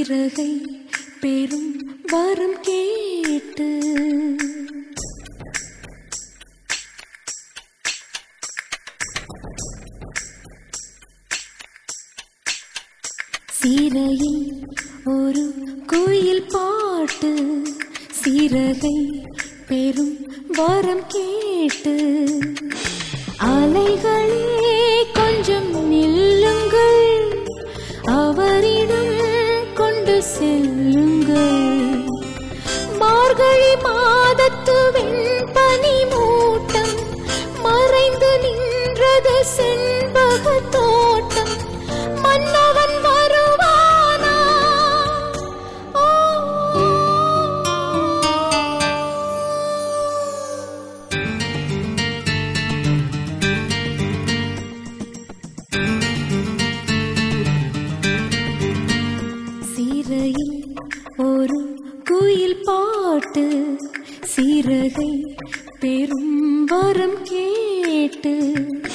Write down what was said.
சீரகை பெரும் வரம் கேட்டு சீரையில் ஒரு குயில் பாட்டு சீரகை பெரும் வரம் கேட்டு அலைகளே கொஞ்சம் நில்லுங்கள் அவரிடம் கொண்டு செல்லுங்கள் மார்கழி மாதத்து வெண்பனி மூட்டம் மறைந்து நின்றது செண்பக தோட்டம் மன்னவன் வருவானா ஓ சீரையில் ஒரு குயில் பாட்டு சீரகை பெரும் வரம் கேட்டு